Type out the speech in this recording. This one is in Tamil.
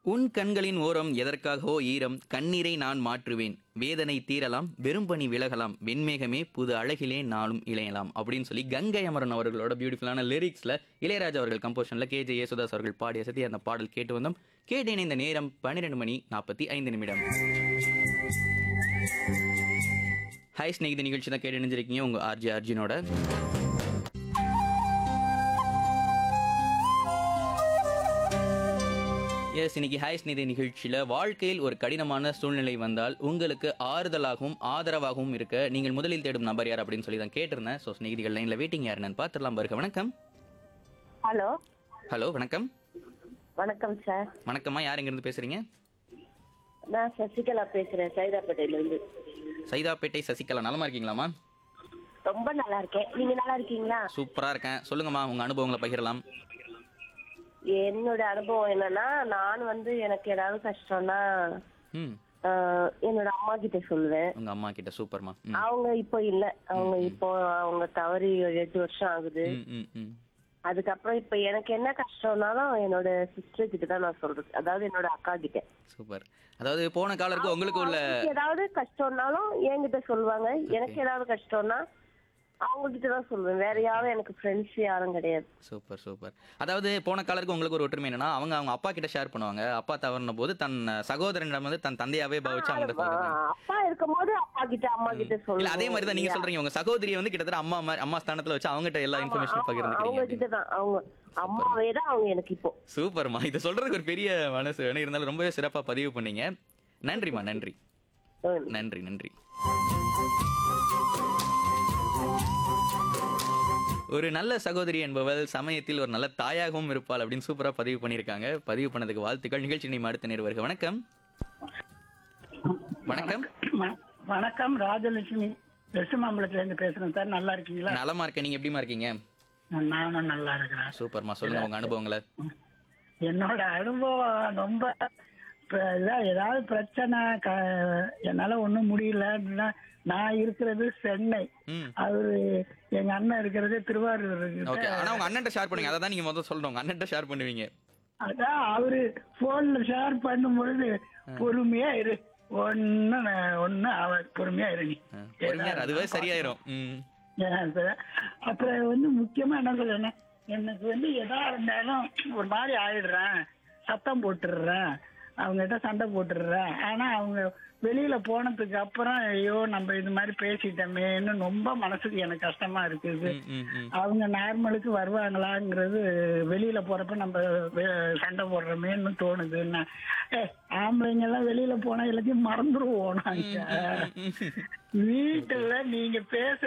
உன் கண்களின் ஓரம் எதற்காகவோ ஈரம் கண்ணீரை நான் மாற்றுவேன் வேதனை தீரலாம் வெறும்பனி விலகலாம் வெண்மேகமே புது அழகிலே நாளும் இளையலாம் அப்படின்னு சொல்லி கங்கை அமரன் அவர்களோட பியூட்டிஃபுல்லான லிரிக்ஸ்ல இளையராஜா அவர்கள் கம்போஷன்ல கே ஜே யேசுதாஸ் அவர்கள் பாடிய சதி அந்த பாடல் கேட்டு வந்தோம் கேட்டேன் இந்த நேரம் பன்னிரெண்டு மணி நாற்பத்தி ஐந்து நிமிடம் ஹாய் ஸ்நேகித நிகழ்ச்சி தான் கேட்டு இணைஞ்சிருக்கீங்க உங்க ஆர்ஜி அர்ஜுனோட எஸ் இன்னைக்கு ஹாய் ஸ்நேகித நிகழ்ச்சியில வாழ்க்கையில் ஒரு கடினமான சூழ்நிலை வந்தால் உங்களுக்கு ஆறுதலாகவும் ஆதரவாகவும் இருக்க நீங்கள் முதலில் தேடும் நபர் யார் அப்படின்னு சொல்லி தான் கேட்டிருந்தேன் ஸோ ஸ்நேகிதிகள் லைன்ல வெயிட்டிங் யார் நான் பார்த்துடலாம் பாருங்க வணக்கம் ஹலோ ஹலோ வணக்கம் வணக்கம் சார் வணக்கம்மா யார் எங்கிருந்து பேசுறீங்க நான் சசிகலா பேசுறேன் சைதாப்பேட்டையில இருந்து சைதாப்பேட்டை சசிகலா நலமா இருக்கீங்களாம்மா ரொம்ப நல்லா இருக்கேன் நீங்க நல்லா இருக்கீங்களா சூப்பரா இருக்கேன் சொல்லுங்கம்மா உங்க அனுபவங்களை பகிரலாம் என்னோட அனுபவம் என்னன்னா நான் வந்து எனக்கு ஏதாவது கஷ்டம்னா ம் ஆஹ், என்னோட அம்மா கிட்ட சொல்லுவேன் உங்க அம்மா கிட்ட சூப்பர்மா ம் அவங்க இப்போ இல்ல அவங்க இப்போ அவங்க தவறி ஒரு எட்டு வருஷம் ஆகுது ம், ம் ம் அதுக்கப்புறம் இப்ப எனக்கு என்ன கஷ்டம்னாலும் என்னோட சிஸ்டர் கிட்ட தான் நான் சொல்றது அதாவது என்னோட அக்கா கிட்ட சூப்பர் அதாவது போன காலருக்கு உங்களுக்கு உள்ள அவங்களுக்கு ஏதாவது கஷ்டம்னாலும் என்கிட்ட சொல்லுவாங்க எனக்கு ஏதாவது கஷ்டம்னா அவங்க கிட்ட தான் சொல்லுவேன் வேற யாரும் எனக்கு ஃப்ரெண்ட்ஸ் யாரும் கிடையாது சூப்பர் சூப்பர் அதாவது போன காலருக்கு உங்களுக்கு ஒரு ஒற்றுமை என்னன்னா அவங்க அவங்க அப்பா கிட்ட ஷேர் பண்ணுவாங்க அப்பா தவறின போது தன் சகோதரனிடம் வந்து தன் தந்தையாவே பாவிச்சு அவங்க ஆ, அப்பா இருக்கும்போது அப்பா கிட்ட அம்மா கிட்ட இல்ல சொல்லுவேன் அதே மாதிரி தான் நீங்க சொல்றீங்க உங்க சகோதரியை வந்து கிட்டத்தட்ட அம்மா மாதிரி- அம்மா ஸ்தானத்துல வச்சு அவங்ககிட்ட எல்லா இன்ஃபர்மேஷன் அவங்க பகிர்ந்துக்கிறீங்க கிட்ட தான் அவங்க அம்மாவே தான் அவங்க எனக்கு இப்போ சூப்பர்மா இது சொல்றதுக்கு ஒரு பெரிய மனசு வேணும் இருந்தாலும் ரொம்பவே சிறப்பா பதிவு பண்ணீங்க நன்றிம்மா நன்றி ம். நன்றி நன்றி ஒரு நல்ல சகோதரி என்பவள் சமயத்தில் ஒரு நல்ல தாயாகவும் இருப்பாள் அப்படின்னு சூப்பரா பதிவு பண்ணியிருக்காங்க பதிவு பண்ணதுக்கு வாழ்த்துக்கள் நிகழ்ச்சி நீ அடுத்த நேர்வர்கள் வணக்கம் வணக்கம் வ- வணக்கம் ராஜலட்சுமி வெசுமாம்பலத்துல இருந்து பேசுறேன் சார் நல்லா இருக்கீங்களா நலமா இருக்கேன் நீங்க எப்படிமா இருக்கீங்க நானும் நல்லா இருக்கிறேன் சூப்பர்மா சொல்லுங்க உங்க அனுபவங்களை என்னோட அனுபவம் ரொம்ப இப்ப இதா- ஏதாவது பிரச்சனை க- என்னால ஒண்ணும் முடியல நான் இருக்கிறது சென்னை ம் அவரு எங்க அண்ணன் இருக்கிறது திருவாரூர் ஓகே இருக்கு ஆனா உங்க அண்ணன்ட்ட ஷேர் பண்ணுங்க அதை தான் நீங்க முதல்ல சொல்லணும் உங்க அண்ணன்ட்ட ஷேர் பண்ணுவீங்க அதான் அவரு போன்ல ஷேர் பண்ணும்பொழுது பொறுமையா இரு ஒன்னு ஒன்னு அவ பொறுமையா இரு நீ ஆ, பொறுமையா இரு, அதுவே சரியாயிரும் ம் ஏன் சார்? அப்புறம் வந்து முக்கியமா என்ன சொல்றேன் எனக்கு வந்து எதா இருந்தாலும் ஒரு மாதிரி ஆயிடுறேன் சத்தம் போட்டுடுறேன் அவங்க கிட்ட சண்டை போட்டுடுறேன் ஆனா அவங்க வெளியில போனதுக்கு அப்புறம் ஐயோ நம்ம இது மாதிரி பேசிட்டோமேன்னு ரொம்ப மனசுக்கு எனக்கு கஷ்டமா இருக்குது ம், ம் ம் அவங்க நார்மலுக்கு வருவாங்களாங்கிறது வெளியில போறப்ப நம்ம வெ- சண்டை போடுறோமேன்னு தோணுதுன்னா ஏ ஆம்பளைங்க எல்லாம் வெளியில போனா எல்லாத்தையும் மறந்துருவோம் நாங்க வீட்டுல நீங்க பேச